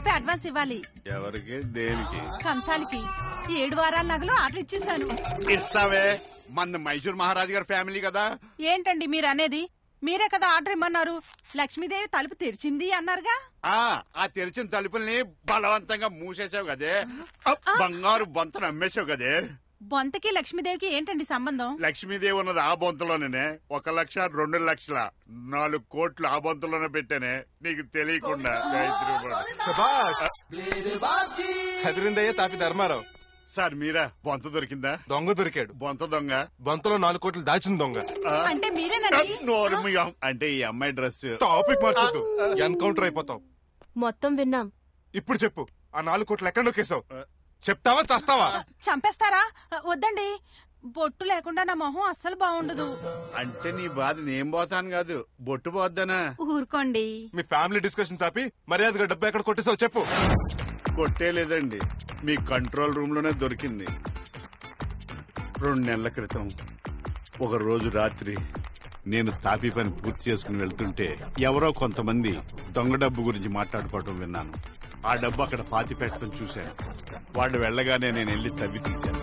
రేపే అడ్వాన్స్ ఇవ్వాలి ఎవరికి దేనికి కంసాలికి ఏడు వారాల నగలు ఆర్డర్ ఇచ్చేసాను ఇస్తావే మన మైసూర్ మహారాజు గారి ఫ్యామిలీ కదా ఏంటండి మీరు అనేది మీరే కదా ఆర్డర్ ఇమ్మన్నారు లక్ష్మీదేవి తలుపు తెరిచింది అన్నారుగా ఆ ఆ తెరిచిన తలుపుల్ని బలవంతంగా మూసేసావు కదే ఆ, బంగారు బొంతను అమ్మేసావు కదే బొంతకి లక్ష్మీదేవికి ఏంటండి సంబంధం లక్ష్మీదేవి ఉన్నది ఆ బొంతలోనే ఒక లక్ష రెండు లక్షల నాలుగు కోట్లు ఆ బొంతలోనే పెట్టానే నీకు తెలియకుండా గాయత్రి బొంత. శభాష్ కదిరిందయ్య తాపి ధర్మారావు సార్ మీరా బొంత దొరికిందా దొంగ దొరికాడు బొంత దొంగ బొంతలో నాలుగు కోట్లు దాచిన దొంగ ఆ, అంటే మీరేనండి నోరు మూయం. అంటే ఈ అమ్మాయి డ్రెస్ టాపిక్ మార్చొద్దు ఎన్కౌంటర్ అయిపోతావు మొత్తం విన్నాం ఇప్పుడు చెప్పు ఆ నాలుగు కోట్లు ఎక్కడ నొక్కేశావు చెప్తావా చేస్తావా చంపేస్తారా వద్దండి బొట్టు లేకుండా నా మొహం అస్సలు బాగుండదు అంటే నీ బాధ నేను పోతాను కాదు బొట్టు పోద్దానా ఊరుకోండి మీ ఫ్యామిలీ డిస్కషన్ తాపి మర్యాదగా డబ్బు ఎక్కడ కొట్టేసావు చెప్పు కొట్టే లేదండి మీ కంట్రోల్ రూమ్ లోనే దొరికింది రెండు నెలల క్రితం ఒక రోజు రాత్రి నేను తాపీ పని పూర్తి చేసుకుని వెళ్తుంటే ఎవరో కొంతమంది దొంగ డబ్బు గురించి మాట్లాడుకోవడం విన్నాను ఆ డబ్బు అక్కడ పాతి పెట్టడం చూశాను వాళ్ళు వెళ్ళగానే నేను వెళ్ళి తవ్వి తీశాను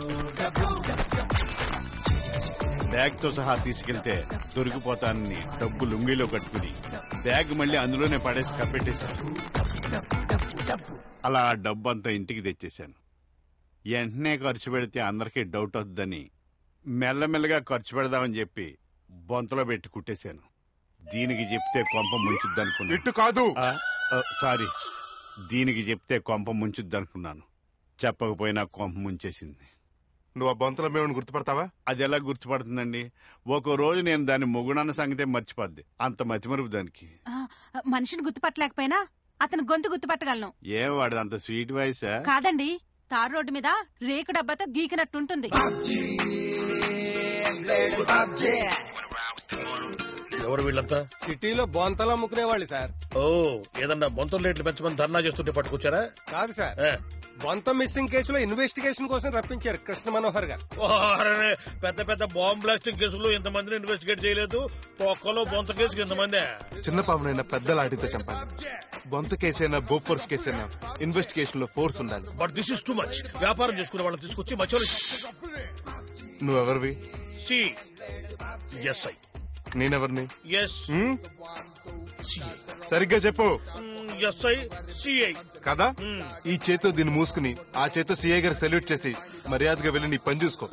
బ్యాగ్ తో సహా తీసుకెళ్తే దొరికిపోతానని డబ్బు లుంగిలో కట్టుకుని బ్యాగ్ మళ్ళీ అందులోనే పడేసి కప్పెట్టేశాను అలా ఆ డబ్బు అంతా ఇంటికి తెచ్చేశాను వెంటనే ఖర్చు పెడితే అందరికీ డౌట్ వద్దని మెల్లమెల్లగా ఖర్చు పెడదామని చెప్పి బొంతలో పెట్టి కుట్టేశాను దీనికి చెప్తే కొంప ముంచుద్దనుకున్నాను ఇట్టు కాదు ఆ, ఆ, సారీ దీనికి చెప్తే కొంప ముంచుద్దనుకున్నాను చెప్పకపోయినా కొంప ముంచేసింది నువ్వు ఆ బొంతలో మేము గుర్తుపడతావా అది ఎలా గుర్తుపడుతుందండి ఒక రోజు నేను దాని మొగుడన్న సంగతే మర్చిపోద్ది అంత మతిమరుపు దానికి ఆ, మనిషిని గుర్తుపట్టలేకపోయినా అతను గొంతు గుర్తుపట్టగలను ఏ వాడు అంత స్వీట్ వాయిసా కాదండి తారు రోడ్డు మీద రేకు డబ్బాతో గీకినట్టుంటుంది ఎవరు వీళ్ళంతా సిటీలో బొంతలు అమ్ముకునే వాళ్ళు సార్ ఓ ఏదన్నా బొంతల రేట్లు పెంచమని ధర్నా చేస్తుంటే పట్టుకొచ్చారా కాదు సార్ ఏ. బొంత మిస్సింగ్ కేసులో ఇన్వెస్టిగేషన్ కోసం రప్పించారు కృష్ణ మనోహర్ గారు ఓ, అరే, పెద్ద పెద్ద బాంబ్ బ్లాస్టింగ్ కేసులు ఇంతమందిని ఇన్వెస్టిగేట్ చేయలేదు ఒక్కలో బొంత కేసుకి ఇంతమంది చిన్న పామునైనా పెద్ద లాఠీతో చంపాలి బొంత కేసైనా బోఫోర్స్ కేసైనా ఇన్వెస్టిగేషన్ లో ఫోర్స్ ఉండాలి but this is too much వ్యాపారం చేసుకునే వాళ్ళని తీసుకొచ్చి మధ్యలో నువ్వెవరివి సి ఎస్ఐ నేనెవరిని ఎస్ హ్మ్? సిఐ సరిగ్గా చెప్పు ఎస్ఐ సిఐ కదా ఈ చేతో దీన్ని మూసుకుని ఆ చేతో సిఐ గారు సెల్యూట్ చేసి మర్యాదగా వెళ్ళి నీ పని చూసుకో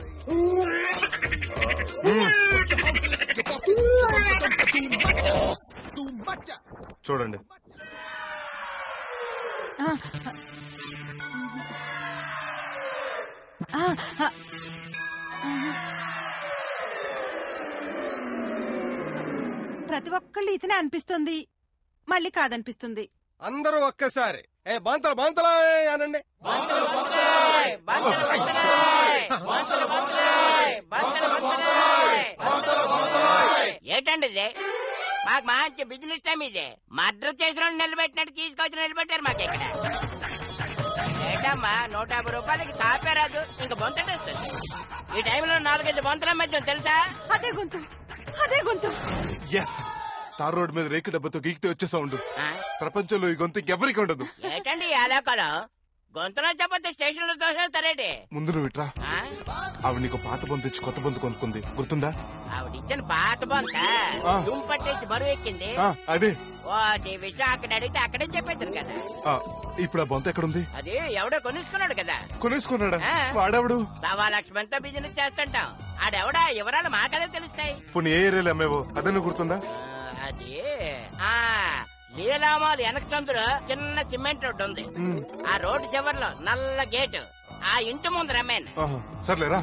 హ్మ్. చూడండి ఆ, ఆ, ఆ, ప్రతి ఒక్కళ్ళు ఇతనే అనిపిస్తుంది మళ్ళీ కాదనిపిస్తుంది అందరూ ఒక్కసారి ఏ బొంతలు బొంతలు అనండి ఏంటండి ఇది మాకు మంచి బిజినెస్ టైం ఇది మర్డర్ చేసిన వాడిని నిలబెట్టినట్టు తీసుకొచ్చి నిలబెట్టారు మాకు ఇక్కడ ఏంటమ్మా నూట యాభై రూపాయలకి సాపే రాదు ఇంకా బొంతటేస్తుంది ఈ టైంలో నాలుగైదు బొంతల మధ్య తెలుసా అదే గొంతు అదే గొంతు ఎస్ తార్ రోడ్ మీద రేకు డబ్బతో గీకితే వచ్చే సౌండ్ ఆ? ప్రపంచంలో ఈ గొంతు ఇంకెవరికి ఉండదు ఏంటండి ఈ అలోకలో గొంతులో చెప్పతే స్టేషన్ లో తోసేస్తారేటి ముందు నువ్వు ఇట్రా ఆ? ఆవిడ నీకు పాత బొంతు ఇచ్చి కొత్త బొంతు కొనుక్కుంది గుర్తుందా ఆవిడిచ్చిన పాత బొంత ఆ. దుమ్ పట్టేసి బరువు ఎక్కింది ఆ, అదే ఓ ఈ విషయం అక్కడ అడిగితే అక్కడే చెప్పేద్దరు కదా ఆ, ఇప్పుడు ఆ బొంత ఎక్కడుంది అది ఎవడో కొనుక్కున్నాడు కదా కొనేసుకున్నాడా ఆ. వాడెవడు సవా లక్షమంతా బిజినెస్ చేస్తుంటాం ఆడెవడా వివరాలు మాకదే తెలుస్తాయి పోనీ ఏ ఏరియాలో అమ్మేవో అదన్నా గుర్తుందా ఆ, అది ఆ లీలామాల్ వెనక సందులో చిన్న సిమెంట్ రోడ్డు ఉంది ఉమ్, ఆ రోడ్డు చివర్లో నల్ల గేటు ఆ ఇంటి ముందు రమేన్ ఆహా, సర్లేరా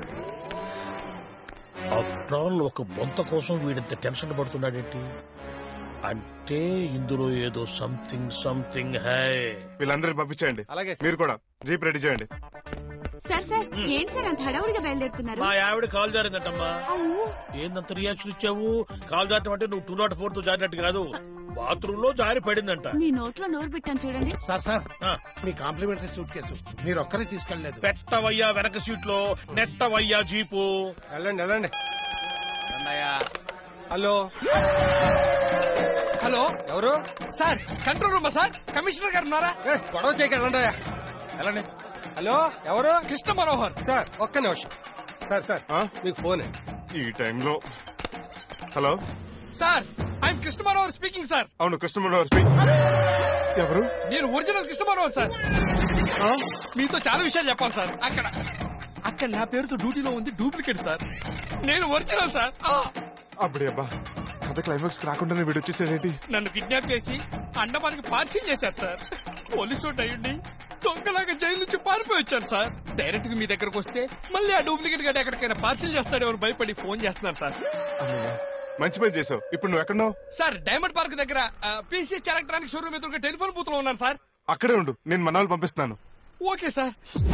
ఆఫ్టర్ ఆల్ ఒక బొంత కోసం వీడింత టెన్షన్ పడుతున్నాడేంటి అంటే ఇందులో ఏదో సంథింగ్ సంథింగ్ హై వీళ్ళందరినీ పంపించేయండి అలాగే మీరు కూడా జీప్ రెడీ చేయండి సార్ సార్ ఏంటి సార్ అంత హడావుడిగా బయలుదేరుతున్నారు మా ఆవిడ కాల్ జారిందంటమ్మా ఏందంత రియాక్షన్ ఇచ్చావు కాల్ జారటం అంటే నువ్వు టూ నాట్ ఫోర్ తో జారినట్టు కాదు బాత్రూమ్ లో జారి పడిందంట మీ నోట్లో నోరు పెట్టాను చూడండి సార్ సార్ ఆ, మీ కాంప్లిమెంటరీ సూట్ కేసు మీరు ఒక్కరే తీసుకెళ్ళలేదు పెట్టవయ్యా వెనక సీట్ లో నెట్టవయ్యా జీపు వెళ్ళండి వెళ్ళండి హలో హలో ఎవరు సార్ కంట్రోల్ రూమా సార్ కమిషనర్ గారు ఉన్నారా ఏ, గొడవ చేయక వెళ్ళండి వెళ్ళండి హలో ఎవరు కృష్ణ మనోహర్ సార్ ఒక్క నిమిషం సార్ సార్ ఆ? మీకు ఫోన్ ఈ టైంలో hello sir I'm Krishna Manohar speaking sir అవును కృష్ణ మనోహర్ ఎవరు నేను ఒరిజినల్ కృష్ణ మనోహర్ సార్ ఆ? మీతో చాలా విషయాలు చెప్పాలి సార్ అక్కడ అక్కడ నా పేరుతో డ్యూటీలో ఉంది డూప్లికేట్ సార్ నేను ఒరిజినల్ సార్ ఆ! అప్పుడే అబ్బా కథ క్లైమాక్స్ రాకుండానే వీడు వచ్చేసాడేంటి నన్ను కిడ్నాప్ చేసి అండమానికి పార్సిల్ చేశారు సార్ పోలీసు అయ్యండి దొంగలాగా జైలు నుంచి పారిపోయి వచ్చాను సార్ డైరెక్ట్ గా మీ దగ్గరకు వస్తే మళ్ళీ ఆ డూప్లికేట్ గడ్డ ఎక్కడికైనా పార్సిల్ చేస్తాడేమో భయపడి ఫోన్ చేస్తున్నాను సార్ అమ్మయ్య. మంచి పని చేసావు ఇప్పుడు నువ్వు ఎక్కడున్నావు సార్ డైమండ్ పార్క్ దగ్గర పీసీఎస్ ఎలక్ట్రానిక్ షోరూమ్ ఎదురుగా టెలిఫోన్ బూత్ లో ఉన్నాను సార్ అక్కడే ఉండు నేను మనాలు పంపిస్తున్నాను ఓకే సార్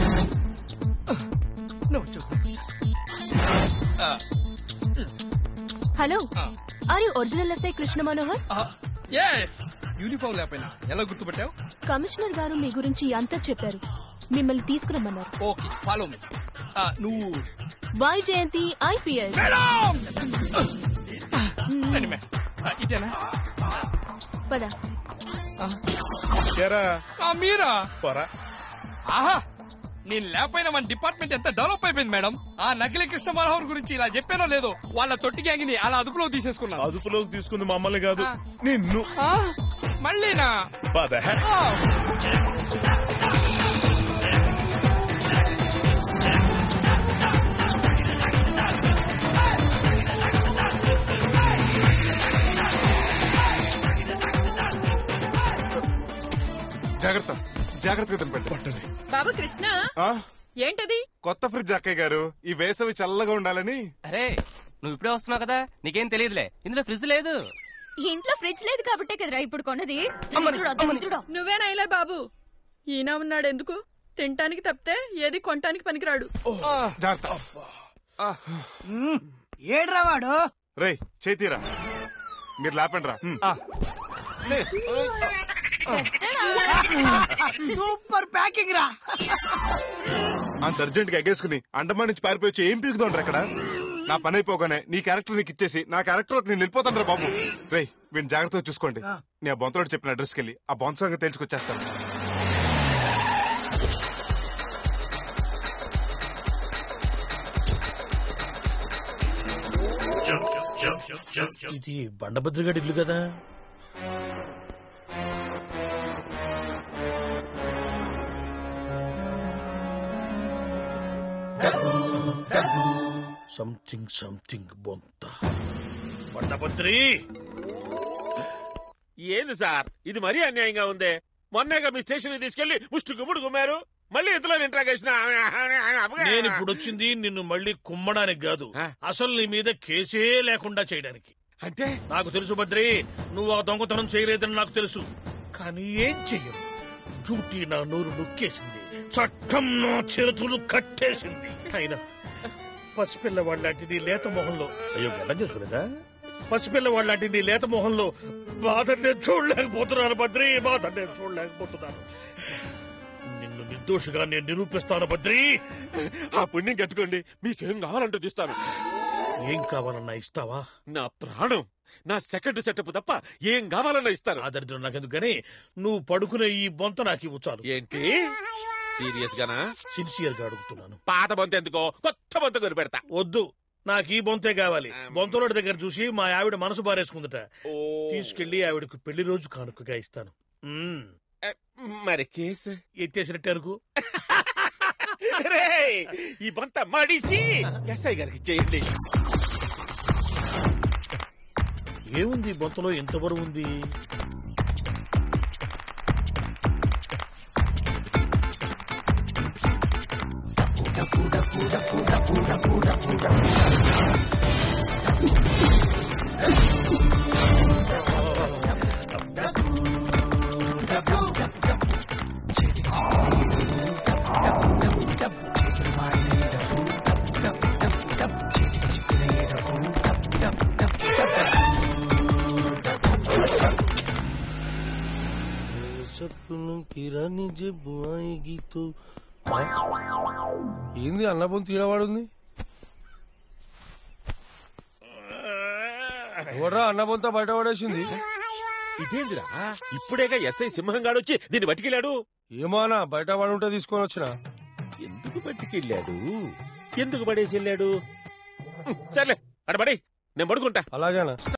నువ్వు చెప్పు. ఆ, హలో ఆ, are you original SI Krishna Manohar ఆ, yes యూనిఫామ్ లేకపోయినా ఎలా గుర్తుపట్టావు కమిషనర్ గారు మీ గురించి అంతా చెప్పారు మిమ్మల్ని తీసుకురమ్మన్నారు ఓకే ఫాలో మీ నువ్వు వై జయంతి ఐపీఎస్ మేడం రండి, మేడం. ఆ, ఇదేనా పద ఆ, మీరా పోరా ఆహా నేను లేకపోయినా మన డిపార్ట్మెంట్ ఎంత డెవలప్ అయిపోయింది మేడం ఆ నకిలీ కృష్ణ మనోహర్ గురించి ఇలా చెప్పానో లేదో వాళ్ళ తొట్టి గ్యాంగ్ని అలా అదుపులోకి తీసేసుకున్నాను అదుపులోకి తీసుకుంది మమ్మల్ని కాదు ఆ. నిన్ను ఆ, మళ్ళీనా పద ఆ. జాగ్రత్త జాగ్రత్తగా తినపెట్టండి బాబు కృష్ణ ఆ? ఏంటది కొత్త ఫ్రిడ్జ్ అక్కయ్య గారు ఈ వేసవి చల్లగా ఉండాలని అరే నువ్వు ఇప్పుడే వస్తున్నావు కదా నీకేం తెలియదులే ఇందులో ఫ్రిడ్జ్ లేదు ఇంట్లో ఫ్రిడ్జ్ లేదు కాబట్టే కదరా ఇప్పుడు కొన్నది అమ్మని, దరిద్రుడా, అమ్మని. దరిద్రుడా. నువ్వేనైలే బాబు ఈయన ఉన్నాడు ఎందుకు తినటానికి తప్పితే ఏది కొనటానికి పనికిరాడు జాగ్రత్త ఏడ్రా వాడు రేయ్ చేతీరా మీరు లేపండి రా సూపర్ ప్యాకింగ్ రా అంత అర్జెంట్ గా ఎగేసుకుని అండమాన్ నుంచి పారిపోయి వచ్చి ఏం పీకుతోండ్రు అక్కడ నా పని అయిపోగానే నీ క్యారెక్టర్ నీకు ఇచ్చేసి నా క్యారెక్టర్ నేను వెళ్ళిపోతాను రా బాబు రేయ్ వీడిని జాగ్రత్తగా చూసుకోండి నేను ఆ బొంతలోడు చెప్పిన అడ్రస్కి వెళ్ళి ఆ బొంత సంగతి తెలుసుకొచ్చేస్తాను ఇది బండభద్రగాడి ఇల్లు కదా సంథింగ్ సంథింగ్ బొంత బండభద్రి ఏంది సార్ ఇది మరీ అన్యాయంగా ఉంది మొన్నేగా మీ స్టేషన్ తీసుకెళ్లి ముష్టి గుమ్ముడు గుమ్మారు మళ్ళీ ఇంతలో ఇంట్రాగేషన్ నేను ఇప్పుడు వచ్చింది నిన్ను మళ్ళీ కుమ్మడానికి కాదు ఆ. అసలు నీ మీద కేసే లేకుండా చేయడానికి అంటే నాకు తెలుసు భద్రి నువ్వు ఆ దొంగతనం చేయలేదని నాకు తెలుసు కానీ ఏం చెయ్యను డ్యూటీ నా నోరు నొక్కేసింది చట్టం నా చేతులు కట్టేసింది అయినా పసిపిల్లవాడు లాంటి నీ లేత మొహంలో అయ్యో గడ్డం చేసుకోలేదా పసిపిల్లవాడు లాంటి నీ లేత మొహంలో బాధ నేను చూడలేకపోతున్నాను భద్రి బాధ నేను చూడలేకపోతున్నాను నిన్ను నిర్దోషిగా నేను నిరూపిస్తాను భద్రి ఆ పుణ్యం కట్టుకోండి మీకేం కావాలంటూ చూస్తాను ఏం కావాలన్నా ఇస్తావా నా ప్రాణం నా సెకండ్ సెటప్ తప్ప ఏం కావాలన్నా ఇస్తాను ఆ దరిద్రం నాకెందుకని నువ్వు పడుకునే ఈ బొంత నాకు ఇవ్వు చాలు ఏంటి సీరియస్ గానా సిన్సియర్ గా అడుగుతున్నాను పాత బొంత ఎందుకో కొత్త బొంత కొని పెడతా వద్దు నాకు ఈ బొంతే కావాలి బొంతలోడి దగ్గర చూసి మా ఆవిడ మనసు బారేసుకుందట తీసుకెళ్లి ఆవిడకు పెళ్లి రోజు కానుకగా ఇస్తాను మ్మ్. మరి కేసు ఎత్తేసినట్టు అరుకు రేయ్, ఈ బొంత మడిసి ఎస్ఐ గారికి చేయండి ఏముంది ఈ బొంతలో ఎంత బరువు ఉంది ఏంది అన్నపం తీరవాడుంది ఎవడ్రా అన్నపంతో బయట పడేసింది ఇదేందిరా ఇప్పుడేగా ఎస్ఐ సింహంగాడు వచ్చి దీన్ని పట్టుకెళ్ళాడు ఏమోనా బయట వాడు ఉంటే తీసుకొని వచ్చిన ఎందుకు పట్టుకెళ్ళాడు ఎందుకు పడేసి వెళ్ళాడు హ్మ్, సర్లే అడ పడి నేను పడుకుంటా అలాగేనా